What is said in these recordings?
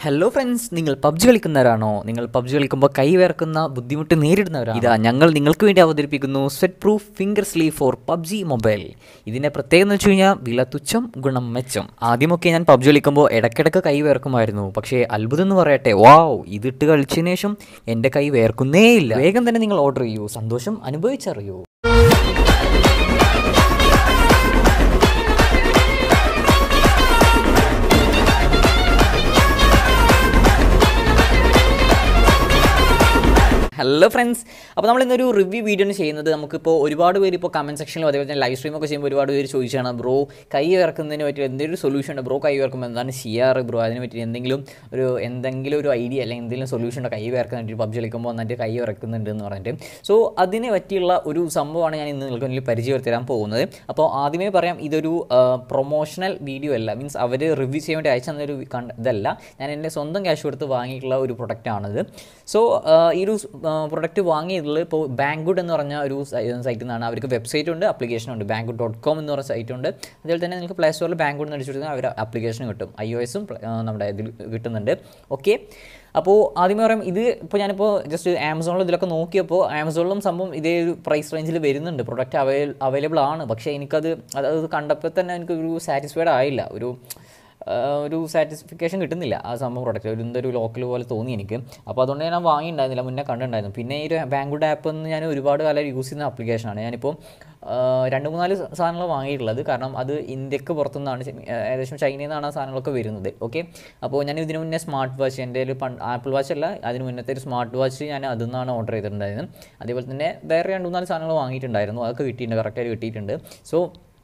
hello friends നിങ്ങൾ PUBG കളിക്കുന്നവരാണോ നിങ്ങൾ പബ്ജി കളിക്കുമ്പോൾ കൈ വേർക്കുന്ന ബുദ്ധിമുട്ട് നേരിടുന്നവരാണ് ഇതാ ഞങ്ങൾ നിങ്ങൾക്ക് വേണ്ടി അവതരിപ്പിക്കുന്നു sweat proof finger sleeve for PUBG mobile ഇതിൻ്റെ പ്രത്യേകത എന്ന് വെച്ച് കഴിഞ്ഞാൽ വില തുച്ഛം ഗുണം മെച്ചം ആദ്യമൊക്കെ ഞാൻ പബ്ജി കളിക്കുമ്പോൾ ഇടയ്ക്കിടയ്ക്ക് കൈ വേർക്കുമായിരുന്നു പക്ഷേ അത്ഭുതം എന്ന് പറയട്ടെ വാവ് ഇതിട്ട് കളിച്ചതിന് ശേഷം എൻ്റെ കൈ വേർക്കുന്നേ ഇല്ല വേഗം തന്നെ നിങ്ങൾ ഓർഡർ ചെയ്യൂ സന്തോഷം അനുഭവിച്ചറിയൂ ഹലോ ഫ്രണ്ട്സ് അപ്പോൾ നമ്മൾ ഇന്നൊരു റിവ്യൂ വീഡിയോ ആണ് ചെയ്യുന്നത് നമുക്കിപ്പോൾ ഒരുപാട് പേര് ഇപ്പോൾ കമൻറ്റ് സെക്ഷനിലും അതേപോലെ തന്നെ ലൈവ് സ്ട്രീമൊക്കെ ചെയ്യുമ്പോൾ ഒരുപാട് പേര് ചോദിച്ചാണ് ബ്രോ കൈ ഇറക്കുന്നതിന് പറ്റി എന്തെങ്കിലും സൊല്യൂഷൻ ഉണ്ട് ബ്രോ കൈ ഇറക്കുമ്പോൾ എന്താണ് ചെയ്യാറ് ബ്രോ അതിന് പറ്റി എന്തെങ്കിലും ഒരു എന്തെങ്കിലും ഒരു ഐഡിയ അല്ലെങ്കിൽ എന്തെങ്കിലും സൊല്യൂഷൻ ഉണ്ടോ കൈ ഇറക്കുന്നുണ്ട് പബ്ജി കളിക്കുമ്പോൾ വന്നിട്ട് കൈ ഇറക്കുന്നുണ്ട് എന്ന് പറഞ്ഞിട്ട് സോ അതിനെ പറ്റിയുള്ള ഒരു സംഭവമാണ് ഞാൻ ഇന്ന് നിങ്ങൾക്ക് മുന്നിൽ പരിചയപ്പെടുത്തി തരാൻ പോകുന്നത് അപ്പോൾ ആദ്യമേ പറയാം ഇതൊരു പ്രൊമോഷണൽ വീഡിയോ അല്ല മീൻസ് അവർ റിവ്യൂ ചെയ്യാൻ വേണ്ടി അയച്ചു തന്നൊരു കണ്ട ഇതല്ല ഞാൻ എൻ്റെ സ്വന്തം ക്യാഷ് കൊടുത്ത് വാങ്ങിയിട്ടുള്ള ഒരു പ്രൊഡക്റ്റാണിത് സോ ഈ ഒരു പ്രൊഡക്റ്റ് വാങ്ങിയതിൽ ഇപ്പോൾ ബാങ്കുഡ് എന്ന് പറഞ്ഞ ഒരു സൈറ്റിൽ നിന്നാണ് അവർക്ക് വെബ്സൈറ്റ് ഉണ്ട് ആപ്ലിക്കേഷൻ ഉണ്ട് ബാങ്കുഡ് ഡോട്ട് കോം എന്ന് പറഞ്ഞ സൈറ്റ് ഉണ്ട് അതുപോലെ തന്നെ നിങ്ങൾക്ക് പ്ലേ സ്റ്റോറിൽ ബാങ്കുഡ് എന്ന് അടിച്ചു അവർ ആപ്ലിക്കേഷൻ കിട്ടും ഐ ഒ എസും നമ്മുടെ ഇതിൽ കിട്ടുന്നുണ്ട് ഓക്കെ അപ്പോൾ ആദ്യമേ പറയാം ഇത് ഇപ്പോൾ ഞാനിപ്പോൾ ജസ്റ്റ് ആമസോണിൽ ഇതിലൊക്കെ നോക്കിയപ്പോൾ ആമസോണിലും സംഭവം ഇതേ ഒരു പ്രൈസ് റേഞ്ചിൽ വരുന്നുണ്ട് പ്രൊഡക്റ്റ് അവൈൽ അവൈലബിൾ ആണ് പക്ഷേ എനിക്കത് അത് കണ്ടപ്പോൾ തന്നെ എനിക്കൊരു സാറ്റിസ്ഫൈഡ് ആയില്ല ഒരു ഒരു സാറ്റിസ്ഫിക്കേഷൻ കിട്ടുന്നില്ല ആ സംഭവം പ്രൊഡക്റ്റ് ഒരു എന്തൊരു ലോക്കൽ പോലെ തോന്നി എനിക്ക് അപ്പോൾ അതുകൊണ്ട് ഞാൻ വാങ്ങിയിട്ടുണ്ടായിരുന്നില്ല മുന്നേ കണ്ടിട്ടുണ്ടായിരുന്നു പിന്നെ ഈ ഒരു ബാങ്കുഡ് ആപ്പ് എന്ന് ഞാൻ ഒരുപാട് കാലം യൂസ് ചെയ്യുന്ന ആപ്ലിക്കേഷനാണ് ഞാനിപ്പോൾ രണ്ട് മൂന്നാല് സാധനങ്ങൾ വാങ്ങിയിട്ടുള്ളത് കാരണം അത് ഇന്ത്യക്ക് പുറത്തുനിന്നാണ് ഏകദേശം ചൈനയിൽ നിന്നാണ് ആ സാധനങ്ങളൊക്കെ വരുന്നത് ഓക്കെ അപ്പോൾ ഞാൻ ഇതിന് മുന്നേ സ്മാർട്ട് വാച്ച് എൻ്റെ ഒരു ആപ്പിൾ വാച്ച് അല്ല അതിന് മുന്നത്തെ ഒരു സ്മാർട്ട് വാച്ച് ഞാൻ അതിൽ നിന്നാണ് ഓർഡർ ചെയ്തിട്ടുണ്ടായിരുന്നത് അതേപോലെ തന്നെ വേറെ രണ്ട് മൂന്നാല് സാധനങ്ങൾ വാങ്ങിയിട്ടുണ്ടായിരുന്നു അതൊക്കെ കിട്ടിയിട്ടുണ്ട് കറക്റ്റായിട്ട് കിട്ടിയിട്ടുണ്ട് സോ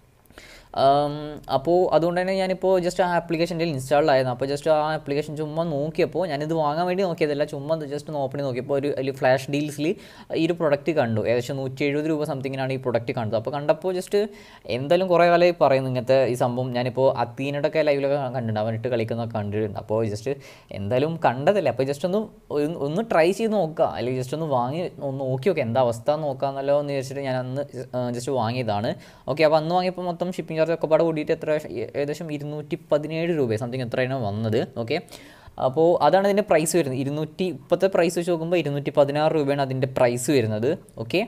അപ്പോൾ അതുകൊണ്ട് തന്നെ ഞാനിപ്പോൾ ജസ്റ്റ് ആ ആപ്ലിക്കേഷൻ്റെ ഇൻസ്റ്റാൾ ആയിരുന്നു അപ്പോൾ ജസ്റ്റ് ആ ആപ്ലിക്കേഷൻ ചുമ്മാ നോക്കിയപ്പോൾ ഞാനിത് വാങ്ങാൻ വേണ്ടി നോക്കിയതല്ല ചുമ്മാ ജസ്റ്റ് ഒന്ന് ഓപ്പൺ ചെയ്ത് നോക്കിയപ്പോൾ ഒരു അതിൽ ഫ്ലാഷ് ഡീൽസിൽ ഈ ഒരു പ്രൊഡക്റ്റ് കണ്ടു ഏകദേശം നൂറ്റി എഴുപത് രൂപ സംതിങ്ങിനാണ് ഈ പ്രൊഡക്റ്റ് കണ്ടത് അപ്പോൾ കണ്ടപ്പോൾ ജസ്റ്റ് എന്തായാലും കുറേ കാലമായി പറയുന്നു ഇങ്ങനത്തെ ഈ സംഭവം ഞാനിപ്പോൾ അത്തീനോടൊക്കെ ലൈവിലൊക്കെ കണ്ടിട്ടുണ്ട് അവനിട്ട് കളിക്കുന്നതൊക്കെ കണ്ടിട്ടുണ്ട് അപ്പോൾ ജസ്റ്റ് എന്തായാലും കണ്ടതല്ലേ അപ്പോൾ ജസ്റ്റ് ഒന്ന് ഒന്ന് ട്രൈ ചെയ്ത് നോക്കുക അല്ലെങ്കിൽ ജസ്റ്റ് ഒന്ന് വാങ്ങി ഒന്ന് നോക്കി നോക്കുക എന്താ അവസ്ഥ നോക്കാമെന്നല്ലോ എന്ന് വിചാരിച്ചിട്ട് ഞാൻ അന്ന് ജസ്റ്റ് വാങ്ങിയതാണ് ഓക്കെ അപ്പോൾ അന്ന് വാങ്ങിയപ്പോൾ മൊത്തം ഷിപ്പിംഗ് ചാർജ് ഒക്കെ പാടെ കൂടിയിട്ട് എത്ര ഏകദേശം ഇരുന്നൂറ്റി പതിനേഴ് രൂപ സംതിങ് എത്രയാണ് വന്നത് ഓക്കെ അപ്പോൾ അതാണ് അതിൻ്റെ പ്രൈസ് വരുന്നത് ഇരുന്നൂറ്റി ഇപ്പോഴത്തെ പ്രൈസ് വെച്ച് നോക്കുമ്പോൾ ഇരുന്നൂറ്റി പതിനാറ് രൂപയാണ് അതിൻ്റെ പ്രൈസ് വരുന്നത് ഓക്കെ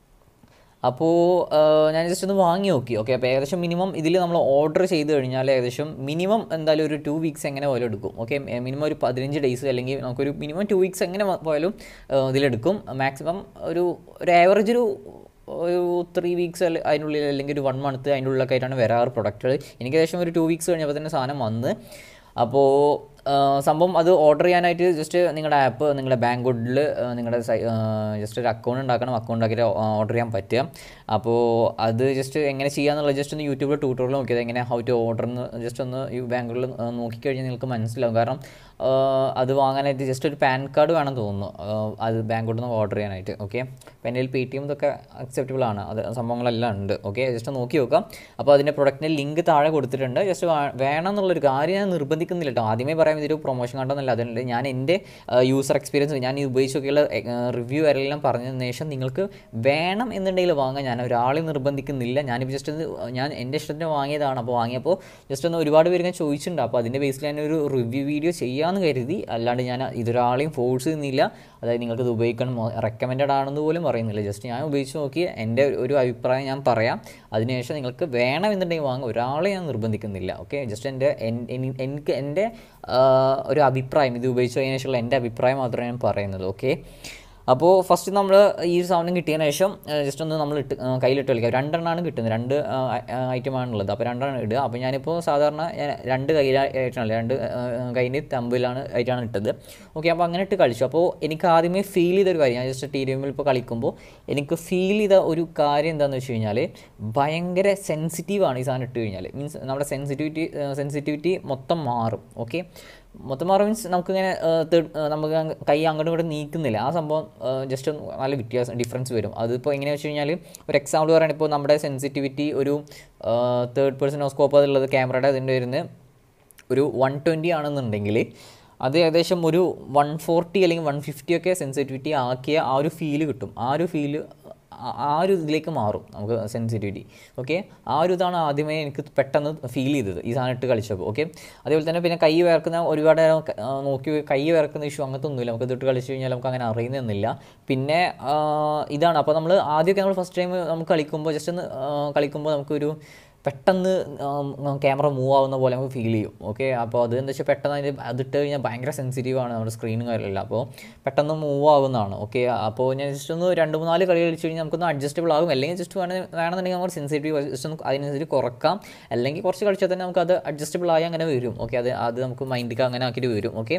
അപ്പോൾ ഞാൻ ജസ്റ്റ് ഒന്ന് വാങ്ങി നോക്കി ഓക്കെ അപ്പോൾ ഏകദേശം മിനിമം ഇതിൽ നമ്മൾ ഓർഡർ ചെയ്ത് കഴിഞ്ഞാൽ ഏകദേശം മിനിമം എന്തായാലും ഒരു ടു വീക്സ് എങ്ങനെ പോലും എടുക്കും ഓക്കെ മിനിമം ഒരു പതിനഞ്ച് ഡേയ്സ് അല്ലെങ്കിൽ നമുക്കൊരു മിനിമം ടു വീക്സ് എങ്ങനെ പോയാലും ഇതിലെടുക്കും മാക്സിമം ഒരു ഒരു ആവറേജ് ഒരു ഒരു ത്രീ വീക്സ് അതിനുള്ളിൽ അല്ലെങ്കിൽ ഒരു വൺ മന്ത് അതിൻ്റെ ഉള്ളിലൊക്കെ ആയിട്ടാണ് വരാറ് പ്രൊഡക്റ്റുകൾ എനിക്ക് ഏകദേശം ഒരു ടു വീക്സ് കഴിഞ്ഞപ്പോൾ തന്നെ സാധനം വന്ന് അപ്പോൾ സംഭവം അത് ഓർഡർ ചെയ്യാനായിട്ട് ജസ്റ്റ് നിങ്ങളുടെ ആപ്പ് നിങ്ങളുടെ ബാങ്കുഡിൽ നിങ്ങളുടെ ജസ്റ്റ് ഒരു അക്കൗണ്ട് ഉണ്ടാക്കണം അക്കൗണ്ട് ഉണ്ടാക്കിയിട്ട് ഓർഡർ ചെയ്യാൻ പറ്റുക അപ്പോൾ അത് ജസ്റ്റ് എങ്ങനെ ചെയ്യാന്നുള്ളത് ജസ്റ്റ് ഒന്ന് യൂട്യൂബിൽ ട്യൂട്ടോറിയൽ നോക്കിയത് എങ്ങനെ ഹൗ ടു ഓർഡർ എന്ന് ജസ്റ്റ് ഒന്ന് ഈ ബാങ്കുകളിൽ നോക്കിക്കഴിഞ്ഞാൽ നിങ്ങൾക്ക് മനസ്സിലാവും കാരണം അത് വാങ്ങാനായിട്ട് ജസ്റ്റ് ഒരു പാൻ കാർഡ് വേണം തോന്നുന്നു അത് ബാങ്കുകളിൽ നിന്ന് ഓർഡർ ചെയ്യാനായിട്ട് ഓക്കെ അപ്പോൾ എൻ്റെ പേ ടി എം ഇതൊക്കെ അക്സെപ്റ്റബിൾ ആണ് അത് സംഭവങ്ങളെല്ലാം ഉണ്ട് ഓക്കെ ജസ്റ്റ് നോക്കി നോക്കാം അപ്പോൾ അതിൻ്റെ പ്രൊഡക്റ്റിൻ്റെ ലിങ്ക് താഴെ കൊടുത്തിട്ടുണ്ട് ജസ്റ്റ് വേണം എന്നുള്ളൊരു കാര്യം ഞാൻ നിർബന്ധിക്കുന്നില്ല കേട്ടോ ആദ്യമേ പറയാം ഇതൊരു പ്രൊമോഷൻ കണ്ടെന്നല്ല അതുകൊണ്ട് ഞാൻ എൻ്റെ യൂസർ എക്സ്പീരിയൻസ് ഞാൻ ഈ ഉപയോഗിച്ച് നോക്കിയുള്ള റിവ്യൂ എല്ലാം പറഞ്ഞതിന് ശേഷം നിങ്ങൾക്ക് വേണം എന്നുണ്ടെങ്കിൽ വാങ്ങാൻ ഞാൻ ഒരാളെ നിർബന്ധിക്കുന്നില്ല ഞാനിപ്പോൾ ജസ്റ്റ് ഒന്ന് ഞാൻ എൻ്റെ ഇഷ്ടത്തിന് വാങ്ങിയതാണ് അപ്പോൾ വാങ്ങിയപ്പോൾ ജസ്റ്റ് ഒന്ന് ഒരുപാട് പേര് ഞാൻ ചോദിച്ചിട്ടുണ്ട് അപ്പോൾ അതിൻ്റെ ബേസിൽ ഞാൻ ഒരു റിവ്യൂ വീഡിയോ ചെയ്യാമെന്ന് കരുതി അല്ലാണ്ട് ഞാൻ ഇതൊരാളെയും ഫോഴ്സ് ചെയ്യുന്നില്ല അതായത് നിങ്ങൾക്ക് ഇത് ഉപയോഗിക്കണം റെക്കമെൻഡഡ് ആണെന്ന് പോലും പറയുന്നില്ല ജസ്റ്റ് ഞാൻ ഉപയോഗിച്ച് നോക്കി എൻ്റെ ഒരു അഭിപ്രായം ഞാൻ പറയാം അതിനുശേഷം നിങ്ങൾക്ക് വേണമെന്നുണ്ടെങ്കിൽ വാങ്ങും ഒരാളെ ഞാൻ നിർബന്ധിക്കുന്നില്ല ഓക്കെ ജസ്റ്റ് എൻ്റെ എനിക്ക് എൻ്റെ ഒരു അഭിപ്രായം ഇത് ഉപയോഗിച്ച് കഴിഞ്ഞ ശേഷമുള്ള എൻ്റെ അഭിപ്രായം മാത്രമേ ഞാൻ പറയുന്നത് ഓക്കെ അപ്പോൾ ഫസ്റ്റ് നമ്മൾ ഈ ഒരു സാധനം കിട്ടിയതിന് ശേഷം ജസ്റ്റ് ഒന്ന് നമ്മൾ ഇട്ട് കയ്യിലിട്ട് കളിക്കുക രണ്ടെണ്ണമാണ് കിട്ടുന്നത് രണ്ട് ഐറ്റമാണുള്ളത് അപ്പോൾ രണ്ടെണ്ണം ഇടുക അപ്പോൾ ഞാനിപ്പോൾ സാധാരണ ഞാൻ രണ്ട് കയ്യിലായിട്ടാണ് രണ്ട് കൈൻ്റെ തമ്പിലാണ് ആയിട്ടാണ് ഇട്ടത് ഓക്കെ അപ്പോൾ അങ്ങനെ ഇട്ട് കളിച്ചു അപ്പോൾ എനിക്ക് ആദ്യമേ ഫീൽ ചെയ്തൊരു കാര്യം ഞാൻ ജസ്റ്റ് ടി വി എമ്മിൽ ഇപ്പോൾ കളിക്കുമ്പോൾ എനിക്ക് ഫീൽ ചെയ്ത ഒരു കാര്യം എന്താണെന്ന് വെച്ച് കഴിഞ്ഞാൽ ഭയങ്കര സെൻസിറ്റീവാണ് ഈ സാധനം ഇട്ട് കഴിഞ്ഞാൽ മീൻസ് നമ്മുടെ സെൻസിറ്റിവിറ്റി സെൻസിറ്റിവിറ്റി മൊത്തം മാറും ഓക്കെ മൊത്തം മാറും മീൻസ് നമുക്കിങ്ങനെ നമുക്ക് കൈ അങ്ങോട്ടും ഇങ്ങോട്ടും നീക്കുന്നില്ല ആ സംഭവം ജസ്റ്റ് നല്ല വ്യത്യാസം ഡിഫറൻസ് വരും അതിപ്പോൾ എങ്ങനെയാണെന്ന് വെച്ച് കഴിഞ്ഞാൽ ഒരു എക്സാമ്പിൾ പറയുകയാണെങ്കിൽ ഇപ്പോൾ നമ്മുടെ സെൻസിറ്റിവിറ്റി ഒരു തേർഡ് പേഴ്സൺ സ്കോപ്പ് അതുള്ളത് ക്യാമറയുടെ അതിൻ്റെ വരുന്നത് ഒരു വൺ ട്വൻറ്റി ആണെന്നുണ്ടെങ്കിൽ അത് ഏകദേശം ഒരു വൺ ഫോർട്ടി അല്ലെങ്കിൽ വൺ ഫിഫ്റ്റി ഒക്കെ സെൻസിറ്റിവിറ്റി ആക്കിയ ആ ഒരു ഫീല് കിട്ടും ആ ഒരു ഫീല് ആ- ആ ഒരു ഇതിലേക്ക് മാറും നമുക്ക് സെൻസിറ്റിവിറ്റി ഓക്കെ ആ ഒരു ഇതാണ് ആദ്യമേ എനിക്ക് പെട്ടെന്ന് ഫീൽ ചെയ്തത് ഈ സാധനം ഇട്ട് കളിച്ചപ്പോൾ ഓക്കെ അതേപോലെ തന്നെ പിന്നെ കൈ വേർക്കുന്ന ഒരുപാട് നേരം ക- ആ, നോക്കി കൈ വേർക്കുന്ന ഇഷ്യൂ അങ്ങനത്തെ ഒന്നുമില്ല നമുക്ക് ഇതിട്ട് കളിച്ച് കഴിഞ്ഞാൽ നമുക്ക് അങ്ങനെ അറിയുന്നൊന്നുമില്ല പിന്നെ ആ, ഇതാണ് അപ്പോൾ നമ്മൾ ആദ്യമൊക്കെ നമ്മൾ ഫസ്റ്റ് ടൈം നമുക്ക് കളിക്കുമ്പോൾ ജസ്റ്റ് ഒന്ന് ആ, കളിക്കുമ്പോൾ നമുക്കൊരു പെട്ടെന്ന് ക്യാമറ മൂവ് ആവുന്ന പോലെ നമുക്ക് ഫീൽ ചെയ്യും ഓക്കെ അപ്പോൾ അത് എന്താ വെച്ചാൽ പെട്ടെന്ന് അതിൻ്റെ അതിട്ട് കഴിഞ്ഞാൽ ഭയങ്കര സെൻസിറ്റീവ് ആണ് നമ്മുടെ സ്ക്രീനും കാര്യമെല്ലാം അപ്പോൾ പെട്ടെന്ന് മൂവ് ആവുന്നതാണ് ഓക്കെ അപ്പോൾ ഞാൻ ജസ്റ്റ് ഒന്ന് രണ്ട് മൂന്നാല് കളി കളിച്ച് കഴിഞ്ഞാൽ നമുക്കൊന്ന് അഡ്ജസ്റ്റബിൾ ആകും അല്ലെങ്കിൽ ജസ്റ്റ് വേണ വേണമെന്നുണ്ടെങ്കിൽ നമുക്ക് സെൻസിറ്റീവ് ജസ്റ്റ് ഒന്ന് അതിനനുസരിച്ച് കുറക്കാം അല്ലെങ്കിൽ കുറച്ച് കളിച്ചാൽ തന്നെ നമുക്ക് അത് അഡ്ജസ്റ്റബിൾ ആയി അങ്ങനെ വരും ഓക്കെ അത് അത് നമുക്ക് മൈൻഡിലേക്ക് അങ്ങനെ ആക്കിയിട്ട് വരും ഓക്കെ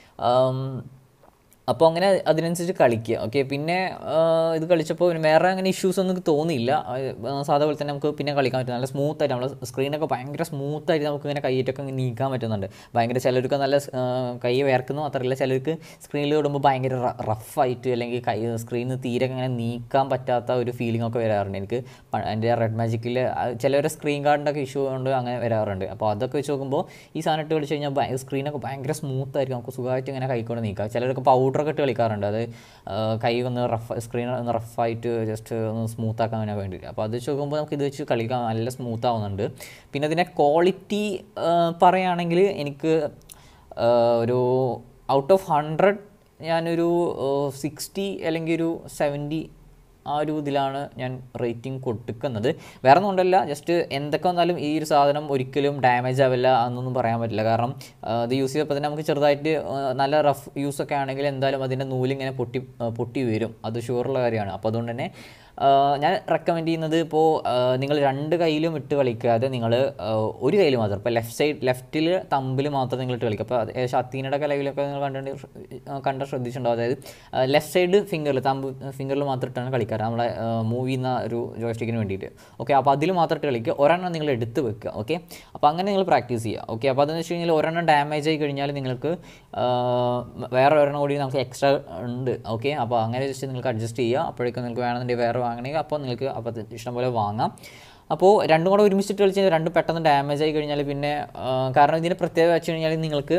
അപ്പോൾ അങ്ങനെ അതിനനുസരിച്ച് കളിക്കുക ഓക്കെ പിന്നെ ആ, ഇത് കളിച്ചപ്പോൾ പിന്നെ വേറെ അങ്ങനെ ഇഷ്യൂസ് ഒന്നും എനിക്ക് തോന്നിയില്ല ആ, സാധാ പോലെ തന്നെ നമുക്ക് പിന്നെ കളിക്കാൻ പറ്റും നല്ല സ്മൂത്ത് ആയിട്ട് നമ്മുടെ സ്ക്രീനൊക്കെ ഭയങ്കര സ്മൂത്ത് ആയിട്ട് നമുക്ക് ഇങ്ങനെ കൈയിട്ടൊക്കെ ഇങ്ങനെ നീക്കാൻ പറ്റുന്നുണ്ട് ഭയങ്കര ചിലർക്ക് നല്ല ആ, കൈ വേർക്കുന്നു മാത്രമല്ല ചിലർക്ക് സ്ക്രീനിൽ ഇടുമ്പോൾ ഭയങ്കര റഫായിട്ട് അല്ലെങ്കിൽ കൈ സ്ക്രീനിൽ തീരെ ഇങ്ങനെ നീക്കാൻ പറ്റാത്ത ഒരു ഫീലിംഗ് ഒക്കെ വരാറുണ്ട് എനിക്ക് പ- എൻ്റെ റെഡ് മാജിക്കിൽ ചിലവരെ സ്ക്രീൻ ഗാർഡിൻ്റെ ഒക്കെ ഇഷ്യൂ കൊണ്ട് അങ്ങനെ വരാറുണ്ട് അപ്പോൾ അതൊക്കെ വെച്ച് നോക്കുമ്പോൾ ഈ സാധനം ഇട്ട് കളിച്ച് കഴിഞ്ഞാൽ ഭയ- സ്ക്രീനൊക്കെ ഭയങ്കര സ്മൂത്ത് ആയിരിക്കും നമുക്ക് സുഖമായിട്ട് ഇങ്ങനെ കൈക്കൊണ്ട് നീക്കാം ചിലർക്ക് പൗഡറൊക്കെ ഇട്ട് കളിക്കാറുണ്ട് അത് ആ, കൈ ഒന്ന് റഫ് സ്ക്രീൻ ഒന്ന് റഫായിട്ട് ജസ്റ്റ് ഒന്ന് സ്മൂത്ത് ആക്കാൻ വേണ്ടി വേണ്ടിയിട്ട് അപ്പോൾ അത് വെച്ച് നോക്കുമ്പോൾ നമുക്ക് ഇത് വെച്ച് കളിക്കാൻ നല്ല സ്മൂത്ത് ആവുന്നുണ്ട് പിന്നെ ഇതിൻ്റെ ക്വാളിറ്റി പറയുകയാണെങ്കിൽ എനിക്ക് ആ, ഒരു ഔട്ട് ഓഫ് ഹൺഡ്രഡ് ഞാനൊരു സിക്സ്റ്റി അല്ലെങ്കിൽ ഒരു സെവൻറ്റി ആ ഒരു ഇതിലാണ് ഞാൻ റേറ്റിംഗ് കൊടുക്കുന്നത് വേറെ ഒന്നും കൊണ്ടല്ല ജസ്റ്റ് എന്തൊക്കെ വന്നാലും ഈ ഒരു സാധനം ഒരിക്കലും ഡാമേജ് ആവില്ല എന്നൊന്നും പറയാൻ പറ്റില്ല കാരണം ആ, ഇത് യൂസ് ചെയ്തപ്പോൾ തന്നെ നമുക്ക് ചെറുതായിട്ട് ആ, നല്ല റഫ് യൂസ് ഒക്കെ ആണെങ്കിൽ എന്തായാലും അതിൻ്റെ നൂലിങ്ങനെ പൊട്ടി ആ, പൊട്ടി വരും അത് ഷുവറുള്ള കാര്യമാണ് അപ്പോൾ അതുകൊണ്ട് തന്നെ ആ, ഞാൻ റെക്കമെൻഡ് ചെയ്യുന്നത് ഇപ്പോൾ നിങ്ങൾ രണ്ട് കയ്യിലും ഇട്ട് കളിക്കാതെ നിങ്ങൾ ഒരു കയ്യിൽ മാത്രം ഇപ്പോൾ ലെഫ്റ്റ് സൈഡ് ലെഫ്റ്റിൽ തമ്പിൽ മാത്രം നിങ്ങൾ ഇട്ട് കളിക്കുക അപ്പോൾ അത് ഏകദേശം അത്തീനയുടെ ഒക്കെ ലൈവിലൊക്കെ നിങ്ങൾ കണ്ടിട്ട് കണ്ട ശ്രദ്ധിച്ചിട്ടുണ്ടാവും അതായത് ലെഫ്റ്റ് സൈഡ് ഫിംഗറിൽ തമ്പ് ഫിംഗറിൽ മാത്രം ഇട്ടാണ് കളിക്കാറ് നമ്മളെ മൂവ് ചെയ്യുന്ന ഒരു ജോയ്സ്റ്റിക്കിന് വേണ്ടിയിട്ട് ഓക്കെ അപ്പോൾ അതിൽ മാത്രം ഇട്ട് കളിക്കുക ഒരെണ്ണം നിങ്ങൾ എടുത്ത് വെക്കുക ഓക്കെ അപ്പോൾ അങ്ങനെ നിങ്ങൾ പ്രാക്ടീസ് ചെയ്യുക ഓക്കെ അപ്പോൾ അതെന്ന് വെച്ച് കഴിഞ്ഞാൽ ഒരെണ്ണം ഡാമേജ് ആയി കഴിഞ്ഞാൽ നിങ്ങൾക്ക് ആ, വേറെ ഒരെണ്ണം കൂടി നമുക്ക് എക്സ്ട്രാ ഉണ്ട് ഓക്കെ അപ്പോൾ അങ്ങനെ ജസ്റ്റ് നിങ്ങൾക്ക് അഡ്ജസ്റ്റ് ചെയ്യുക അപ്പോഴേക്കും നിങ്ങൾക്ക് വേണമെന്നുണ്ടെങ്കിൽ വേറെ വാങ്ങണമെങ്കിൽ അപ്പോൾ നിങ്ങൾക്ക് അപ്പോൾ അത് ഇഷ്ടംപോലെ വാങ്ങാം അപ്പോൾ രണ്ടും കൂടെ ഒരുമിച്ചിട്ട് കളിച്ച് കഴിഞ്ഞാൽ രണ്ടും പെട്ടെന്ന് ഡാമേജ് ആയി കഴിഞ്ഞാൽ പിന്നെ ആ, കാരണം ഇതിൻ്റെ പ്രത്യേകത വെച്ച് കഴിഞ്ഞാൽ നിങ്ങൾക്ക്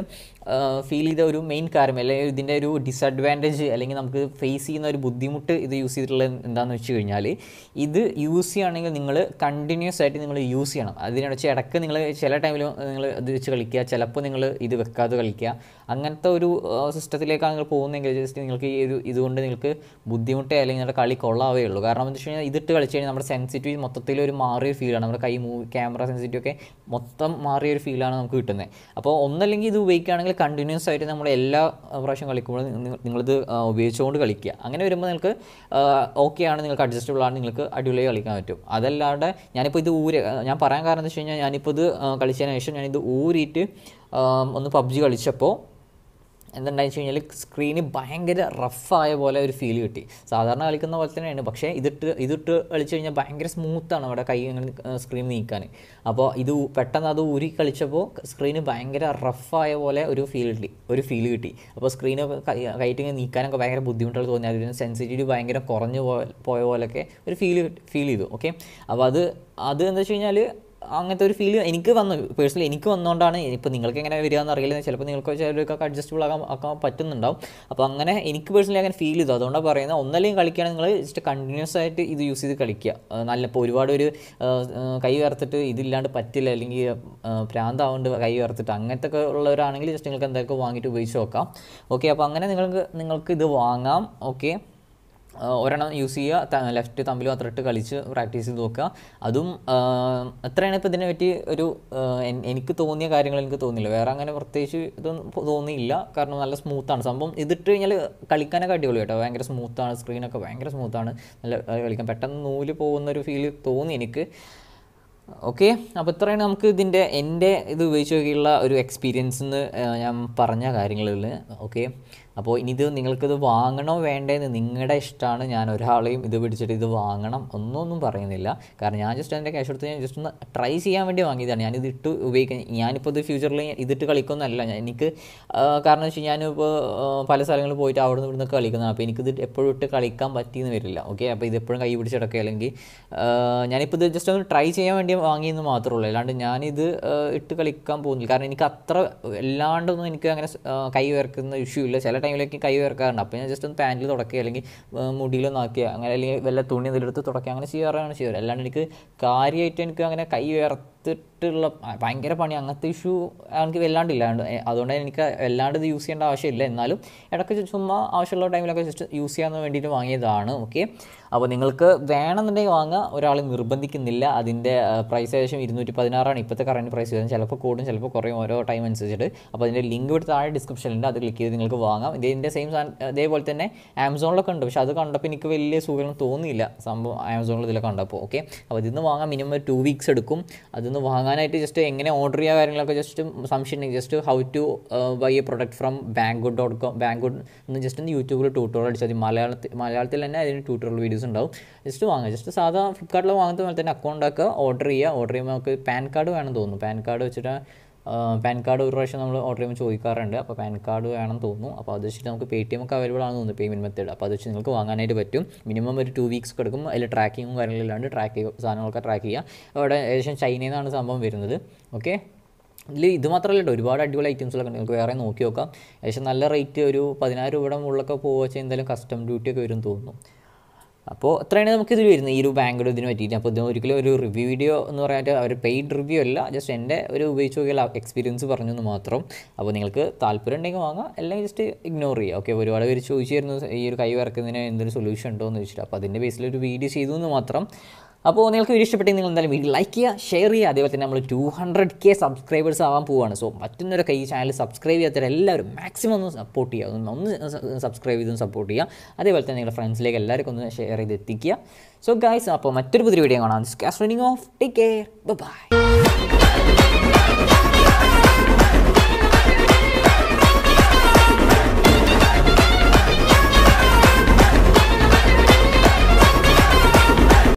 ഫീൽ ചെയ്ത ഒരു മെയിൻ കാര്യം അല്ലെങ്കിൽ ഇതിൻ്റെ ഒരു ഡിസഡ്വാൻറ്റേജ് അല്ലെങ്കിൽ നമുക്ക് ഫേസ് ചെയ്യുന്ന ഒരു ബുദ്ധിമുട്ട് ഇത് യൂസ് ചെയ്തിട്ടുള്ളത് എന്താണെന്ന് വെച്ച് കഴിഞ്ഞാൽ ഇത് യൂസ് ചെയ്യുകയാണെങ്കിൽ നിങ്ങൾ കണ്ടിന്യൂസ് ആയിട്ട് നിങ്ങൾ യൂസ് ചെയ്യണം അതിനടച്ച് ഇടയ്ക്ക് നിങ്ങൾ ചില ടൈമിൽ നിങ്ങൾ ഇത് വെച്ച് കളിക്കുക ചിലപ്പോൾ നിങ്ങൾ ഇത് വെക്കാതെ കളിക്കുക അങ്ങനത്തെ ഒരു സിസ്റ്റത്തിലേക്കാണ് നിങ്ങൾ പോകുന്നതെങ്കിൽ ജസ്റ്റ് നിങ്ങൾക്ക് ഈ ഒരു ഇതുകൊണ്ട് നിങ്ങൾക്ക് ബുദ്ധിമുട്ടേ അല്ലെങ്കിൽ നിങ്ങളുടെ കളി കൊള്ളാവേ ഉള്ളൂ കാരണം എന്താ വെച്ച് കഴിഞ്ഞാൽ ഇതിട്ട് കളിച്ച് കഴിഞ്ഞാൽ നമ്മുടെ സെൻസിറ്റീവ് മൊത്തത്തിൽ ഒരു മാറിയ ഫീലാണ് നമ്മുടെ കൈ മൂവ് ക്യാമറ സെൻസിറ്റീവ് ഒക്കെ മൊത്തം മാറിയ ഒരു ഫീലാണ് നമുക്ക് കിട്ടുന്നത് അപ്പോൾ ഒന്നല്ലെങ്കിൽ ഇത് ഉപയോഗിക്കുകയാണെങ്കിൽ കണ്ടിന്യൂസ് ആയിട്ട് നമ്മൾ എല്ലാ പ്രാവശ്യം കളിക്കുമ്പോഴും നിങ്ങൾ- നിങ്ങളിത് ആ, ഉപയോഗിച്ചുകൊണ്ട് കളിക്കുക അങ്ങനെ വരുമ്പോൾ നിങ്ങൾക്ക് ഓക്കെ ആണ് നിങ്ങൾക്ക് അഡ്ജസ്റ്റബിൾ ആണ് നിങ്ങൾക്ക് അടിപൊളിയായി കളിക്കാൻ പറ്റും അതല്ലാതെ ഞാനിപ്പോൾ ഇത് ഊര് ഞാൻ പറയാൻ കാരണം എന്താ വെച്ച് കഴിഞ്ഞാൽ ഞാനിപ്പോൾ ഇത് ആ, കളിച്ചതിന് ശേഷം ഞാനിത് ഊരിയിട്ട് ആ, ഒന്ന് പബ്ജി കളിച്ചപ്പോൾ എന്തുണ്ടായെന്ന് വെച്ച് കഴിഞ്ഞാൽ സ്ക്രീന് ഭയങ്കര റഫായ പോലെ ഒരു ഫീൽ കിട്ടി സാധാരണ കളിക്കുന്ന പോലെ തന്നെയാണ് പക്ഷേ ഇതിട്ട് ഇതിട്ട് കളിച്ച് കഴിഞ്ഞാൽ ഭയങ്കര സ്മൂത്താണ് അവിടെ കൈ ഇങ്ങനെ സ്ക്രീൻ നീക്കാൻ അപ്പോൾ ഇത് ഉ- പെട്ടെന്ന് അത് ഊരി കളിച്ചപ്പോൾ സ്ക്രീന് ഭയങ്കര റഫായ പോലെ ഒരു ഫീൽ കിട്ടി ഒരു ഫീൽ കിട്ടി അപ്പോൾ സ്ക്രീന് കൈറ്റ് ഇങ്ങനെ നീക്കാനൊക്കെ ഭയങ്കര ബുദ്ധിമുട്ടുകൾ തോന്നി അതിന് സെൻസിറ്റിവിറ്റി ഭയങ്കര കുറഞ്ഞു പോയ പോയ പോലെയൊക്കെ ഒരു ഫീൽ ഫീൽ ചെയ്തു ഓക്കെ അപ്പോൾ അത് അത് എന്താ വെച്ച് കഴിഞ്ഞാൽ അങ്ങനത്തെ ഒരു ഫീൽ എനിക്ക് വന്നു പേഴ്സണലി എനിക്ക് വന്നുകൊണ്ടാണ് ഇപ്പോൾ നിങ്ങൾക്ക് എങ്ങനെ വരിക എന്ന് അറിയില്ല ചിലപ്പോൾ നിങ്ങൾക്ക് ചിലർക്കൊക്കെ അഡ്ജസ്റ്റബിൾ ആകാൻ ആക്കാൻ പറ്റുന്നുണ്ടാവും അപ്പോൾ അങ്ങനെ എനിക്ക് പേഴ്സണലി അങ്ങനെ ഫീൽ ചെയ്തു അതുകൊണ്ടാണ് പറയുന്നത് ഒന്നല്ലെങ്കിൽ കളിക്കുകയാണെങ്കിൽ നിങ്ങൾ ജസ്റ്റ് കണ്ടിന്യൂസ് ആയിട്ട് ഇത് യൂസ് ചെയ്ത് കളിക്കുക ആ, നല്ല ഇപ്പോൾ ഒരുപാട് ഒരു ആ, ആ, കൈ വേർത്തിട്ട് ഇതില്ലാണ്ട് പറ്റില്ല അല്ലെങ്കിൽ ആ, പ്രാന്താവുകൊണ്ട് കൈ വേർത്തിട്ട് അങ്ങനത്തെ ഒക്കെ ഉള്ളവരാണെങ്കിൽ ജസ്റ്റ് നിങ്ങൾക്ക് എന്തൊക്കെ വാങ്ങിയിട്ട് ഉപയോഗിച്ച് നോക്കാം ഓക്കെ അപ്പോൾ അങ്ങനെ നിങ്ങൾക്ക് നിങ്ങൾക്ക് ഇത് വാങ്ങാം ഓക്കെ ആഹ് ഒരെണ്ണം യൂസ് ചെയ്യുക ലെഫ്റ്റ് തമ്മിൽ മാത്രം ഇട്ട് കളിച്ച് പ്രാക്ടീസ് ചെയ്ത് നോക്കുക അതും ആഹ് എത്രയാണ് ഇപ്പോൾ ഇതിനെ പറ്റി ഒരു ആഹ് എൻ- എനിക്ക് തോന്നിയ കാര്യങ്ങൾ എനിക്ക് തോന്നിയില്ല വേറെ അങ്ങനെ പ്രത്യേകിച്ച് ഇതൊന്നും ഇപ്പൊ തോന്നിയില്ല കാരണം നല്ല സ്മൂത്താണ് സംഭവം ഇതിട്ട് കഴിഞ്ഞാൽ കളിക്കാനൊക്കെ അടിപൊളി കേട്ടോ ഭയങ്കര സ്മൂത്താണ് സ്ക്രീനൊക്കെ ഭയങ്കര സ്മൂത്താണ് നല്ല ആഹ് കളിക്കാൻ പെട്ടെന്ന് നൂല് പോകുന്ന ഒരു ഫീൽ തോന്നി എനിക്ക് ഓക്കെ അപ്പോൾ ഇത്രയാണ് നമുക്ക് ഇതിൻ്റെ എൻ്റെ ഇത് ഉപയോഗിച്ച് നോക്കിയുള്ള ഒരു എക്സ്പീരിയൻസ് എന്ന് ഞാൻ പറഞ്ഞ കാര്യങ്ങളിൽ ഓക്കെ അപ്പോൾ ഇനി ഇത് നിങ്ങൾക്കിത് വാങ്ങണോ വേണ്ടേന്ന് നിങ്ങളുടെ ഇഷ്ടമാണ് ഞാൻ ഒരാളെയും ഇത് പിടിച്ചിട്ട് ഇത് വാങ്ങണം ഒന്നൊന്നും പറയുന്നില്ല കാരണം ഞാൻ ജസ്റ്റ് എൻ്റെ ക്യാഷ് എടുത്ത് ഞാൻ ജസ്റ്റ് ഒന്ന് ട്രൈ ചെയ്യാൻ വേണ്ടി വാങ്ങിയതാണ് ഞാനിത് ഇട്ട് ഉപയോഗിക്കാൻ ഞാനിപ്പോൾ ഇത് ഫ്യൂച്ചറിൽ ഇതിട്ട് കളിക്കുന്നതല്ല ഞാൻ എനിക്ക് ആ, കാരണം വെച്ച് കഴിഞ്ഞാൽ ഞാനിപ്പോൾ ആ, പല സ്ഥലങ്ങളിൽ പോയിട്ട് അവിടെ നിന്ന് ഇവിടുന്ന് കളിക്കുന്നതാണ് അപ്പോൾ എനിക്കിത് എപ്പോഴും ഇട്ട് കളിക്കാൻ പറ്റിയെന്ന് വരില്ല ഓക്കെ അപ്പോൾ ഇത് എപ്പോഴും കൈ പിടിച്ചിടക്കുക അല്ലെങ്കിൽ ആ, ഞാനിപ്പോൾ ഇത് ജസ്റ്റ് ഒന്ന് ട്രൈ ചെയ്യാൻ വേണ്ടി വാങ്ങിയെന്ന് മാത്രമേ ഉള്ളൂ അല്ലാണ്ട് ഞാനിത് ആ, ഇട്ട് കളിക്കാൻ പോകുന്നില്ല കാരണം എനിക്ക് അത്ര അല്ലാണ്ടൊന്നും എനിക്ക് അങ്ങനെ സ്- ആ, കൈ വേർക്കുന്ന ഇഷ്യൂ ഇല്ല ചില ടൈമിലേക്ക് കൈ വിറക്കാറുണ്ട് അപ്പോൾ ഞാൻ ജസ്റ്റ് ഒന്ന് പാൻറ്റിൽ തുടക്കുക അല്ലെങ്കിൽ ഏഹ്, മുടിയിലൊന്ന് ആക്കുക അങ്ങനെ അല്ലെങ്കിൽ വല്ല തുണി എന്തെങ്കിലും എടുത്ത് തുടക്കുക അങ്ങനെ ചെയ്യാറാണ് ചെയ്യാറ് അല്ലാണ്ട് എനിക്ക് കാര്യമായിട്ട് എനിക്ക് അങ്ങനെ കൈ വിയർത്തിട്ടുള്ള ഭയങ്കര പണി അങ്ങനത്തെ ഇഷ്യൂ എനിക്ക് വല്ലാണ്ടില്ല അതുകൊണ്ട് എ- അതുകൊണ്ട് എനിക്ക് വല്ലാണ്ട് ഇത് യൂസ് ചെയ്യേണ്ട ആവശ്യമില്ല എന്നാലും ഇടയ്ക്ക് ചുമ്മാ ആവശ്യമുള്ള ടൈമിലൊക്കെ ജസ്റ്റ് യൂസ് ചെയ്യാൻ വേണ്ടിയിട്ട് വാങ്ങിയതാണ് ഓക്കെ അപ്പോൾ നിങ്ങൾക്ക് വേണമെന്നുണ്ടെങ്കിൽ വാങ്ങുക ഒരാൾ നിർബന്ധിക്കുന്നില്ല അതിൻ്റെ പ്രൈസ് ഏകദേശം ഇരുന്നൂറ്റി പതിനാറാണ് ഇപ്പോഴത്തെ കറണ്ട് പ്രൈസ് വരുന്നത് ചിലപ്പോൾ കൂടും ചിലപ്പോൾ കുറയും ഓരോ ടൈം അനുസരിച്ചിട്ട് അപ്പോൾ അതിൻ്റെ ലിങ്ക് ഇവിടെ താഴെ ഡിസ്ക്രിപ്ഷനിലുണ്ട് അത് ക്ലിക്ക് ചെയ്ത് നിങ്ങൾക്ക് വാങ്ങാം ഇതിൻ്റെ സെയിം അതേപോലെ തന്നെ ആമസോണിലൊക്കെ ഉണ്ട് പക്ഷേ അത് കണ്ടപ്പോൾ എനിക്ക് വലിയ സുഖം തോന്നിയില്ല സംഭവം ആമസോണിൽ ഇതിലൊക്കെ കണ്ടപ്പോൾ ഓക്കെ അപ്പോൾ ഇതിന്ന് വാങ്ങാൻ മിനിമം ഒരു ടു വീക്സ് എടുക്കും അതിന്ന് വാങ്ങാനായിട്ട് ജസ്റ്റ് എങ്ങനെ ഓർഡർ ചെയ്യുക കാര്യങ്ങളൊക്കെ ജസ്റ്റ് സംശയം ഉണ്ടെങ്കിൽ just how to buy a product from Banggood dot com Banggood എന്ന് ജസ്റ്റ് ഒന്ന് യൂട്യൂബിൽ ട്യൂട്ടോറിയൽ അടിച്ചാൽ മതി മലയാളത്തിൽ മലയാളത്തിൽ തന്നെ അതിന് ട്യൂട്ടോറിയൽ വീഡിയോസ് ഉണ്ടാവും ജസ്റ്റ് വാങ്ങുക ജസ്റ്റ് സാധാ ഫ്ലിപ്കാർട്ടിൽ വാങ്ങുന്ന പോലെ തന്നെ അക്കൗണ്ട് ആക്കുക ഓർഡർ ചെയ്യുക ഓർഡർ ചെയ്യുമ്പോൾ നമുക്ക് പാൻ കാർഡ് വേണം തോന്നുന്നു പാൻ കാർഡ് വെച്ചിട്ട് പാൻ കാർഡ് ഒരു പ്രാവശ്യം നമ്മൾ ഓർഡർ ചെയ്യുമ്പോൾ ചോദിക്കാറുണ്ട് അപ്പോൾ പാൻ കാർഡ് വേണം തോന്നുന്നു അപ്പോൾ അത് വെച്ചിട്ട് നമുക്ക് പേ ടി എം ഒക്കെ അവൈലബിൾ ആണെന്ന് തോന്നുന്നു പേയ്മെൻറ്റ് മെത്തേഡ് അപ്പോൾ അത് വെച്ച് നിങ്ങൾക്ക് വാങ്ങാനായിട്ട് പറ്റും മിനിമം ഒരു ടു വീക്സ് ഒക്കെ എടുക്കും അതിൽ ട്രാക്കിങ്ങും കാര്യങ്ങളില്ലാണ്ട് ട്രാക്ക് ചെയ്യുക സാധനങ്ങളൊക്കെ ട്രാക്ക് ചെയ്യുക അവിടെ ഏകദേശം ചൈനയിൽ നിന്നാണ് സംഭവം വരുന്നത് ഓക്കെ ഇതിൽ ഇത് മാത്രമല്ല കേട്ടോ ഒരുപാട് അടിപൊളി ഐറ്റംസുകളൊക്കെ ഉണ്ട് നിങ്ങൾക്ക് വേറെ നോക്കി നോക്കാം ഏകദേശം നല്ല റേറ്റ് ഒരു പതിനായിരം രൂപയുടെ മുകളിലൊക്കെ പോകുക വെച്ചാൽ എന്തായാലും കസ്റ്റം ഡ്യൂട്ടി ഒക്കെ വരും തോന്നുന്നു അപ്പോൾ അത്രയാണ് നമുക്ക് ഇതിൽ വരുന്നത് ഈ ഒരു ബാങ്കുടെ ഇതിന് പറ്റിയിട്ട് അപ്പോൾ ഇത് ഒരിക്കലും ഒരു റിവ്യൂ വീഡിയോ എന്ന് പറയാനായിട്ട് ഒരു പെയ്ഡ് റിവ്യൂ അല്ല ജസ്റ്റ് എൻ്റെ ഒരു ഉപയോഗിച്ച് നോക്കിയാൽ എക്സ്പീരിയൻസ് പറഞ്ഞു എന്ന് മാത്രം അപ്പോൾ നിങ്ങൾക്ക് താല്പര്യം ഉണ്ടെങ്കിൽ വാങ്ങാം അല്ലെങ്കിൽ ജസ്റ്റ് ഇഗ്നോർ ചെയ്യുക ഓക്കെ ഒരുപാട് പേര് ചോദിച്ചിരുന്നു ഈ ഒരു കൈ വറക്കുന്നതിന് എന്തൊരു സൊല്യൂഷൻ ഉണ്ടോ എന്ന് ചോദിച്ചിട്ട് അപ്പോൾ അതിൻ്റെ ബേസിൽ ഒരു വീഡിയോ ചെയ്തു എന്ന് മാത്രം അപ്പോൾ നിങ്ങൾക്ക് വീഡിയോ ഇഷ്ടപ്പെട്ടെങ്കിൽ നിങ്ങൾ എന്തായാലും വീഡിയോ ലൈക്ക് ചെയ്യുക ഷെയർ ചെയ്യുക അതേപോലെ തന്നെ നമ്മൾ ടു ഹൺഡ്രഡ് കെ സബ്സ്ക്രൈബേഴ്സ് ആവാൻ പോവുകയാണ് സോ മറ്റൊന്നൊരു കൈ ചാനൽ സബ്സ്ക്രൈബ് ചെയ്യാത്തവർ എല്ലാവരും മാക്സിമം ഒന്ന് സപ്പോർട്ട് ചെയ്യുക ഒന്ന് ഒന്ന് സബ്സ്ക്രൈബ് ചെയ്തും സപ്പോർട്ട് ചെയ്യുക അതേപോലെ തന്നെ നിങ്ങളുടെ ഫ്രണ്ട്സിലേക്ക് എല്ലാവർക്കും ഒന്ന് ഷെയർ ചെയ്ത് എത്തിക്കുക സോ ഗൈസ് അപ്പോൾ മറ്റൊരു പുതിയ വീഡിയോ കാണാം cause running off take care by